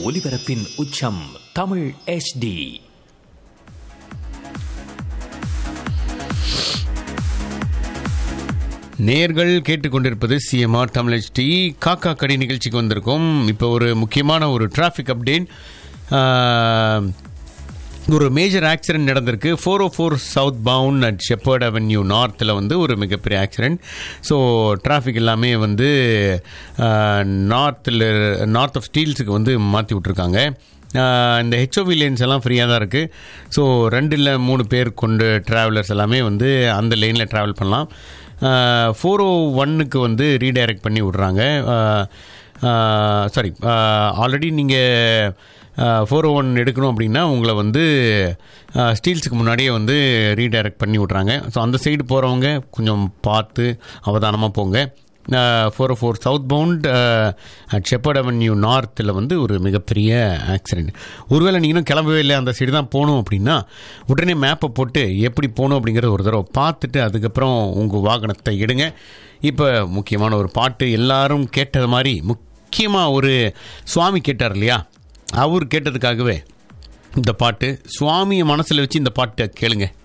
ஒலிபரப்பின் உச்சம் தமிழ் HD நேர்கள் கேட்டுக்கொண்டிருப்பது சிஎம்ஆர் தமிழ் டி காக்கா கடை நிகழ்ச்சிக்கு வந்திருக்கோம் இப்போ ஒரு முக்கியமான ஒரு டிராஃபிக் அப்டேட் ஒரு மேஜர் ஆக்சிடென்ட் நடந்திருக்கு four O four southbound at Shepherd Avenue நார்த்தில் வந்து ஒரு மிகப்பெரிய ஆக்சிடென்ட் ஸோ டிராஃபிக் எல்லாமே வந்து நார்த்தில் நார்த் ஆஃப் ஸ்டீல்ஸுக்கு வந்து மாற்றி விட்ருக்காங்க ஆஹ் இந்த ஹெச்ஓவி லேன்ஸ் எல்லாம் ஃப்ரீயாக தான் இருக்குது ஸோ ரெண்டு இல்லை மூணு பேர் கொண்டு ட்ராவலர்ஸ் எல்லாமே வந்து அந்த லேனில் ட்ராவல் பண்ணலாம் ஃபோர் ஓ ஒன்னுக்கு வந்து ரீடைரக்ட் பண்ணி விட்றாங்க சாரி ஆல்ரெடி நீங்கள் ஃபோர் ஒன் எடுக்கணும் அப்படின்னா உங்களை வந்து ஸ்டீல்ஸுக்கு முன்னாடியே வந்து ரீடைரக்ட் பண்ணி விட்றாங்க ஸோ அந்த சைடு போகிறவங்க கொஞ்சம் பார்த்து அவதானமாக போங்க four four southbound at Shepherd Avenue நார்த்தில் வந்து ஒரு மிகப்பெரிய ஆக்சிடென்ட் ஒருவேளை நீங்களும் கிளம்பவே இல்லை அந்த சைடு தான் போகணும் அப்படின்னா உடனே மேப்பை போட்டு எப்படி போகணும் அப்படிங்கிறத ஒரு தடவை பார்த்துட்டு அதுக்கப்புறம் உங்கள் வாகனத்தை எடுங்க இப்போ முக்கியமான ஒரு பாட்டு எல்லாரும் கேட்டது மாதிரி முக்கியமாக ஒரு சுவாமி கேட்டார் இல்லையா அவர் கேட்டதுக்காகவே இந்த பாட்டு சுவாமியை மனசில் வச்சு இந்த பாட்டை கேளுங்க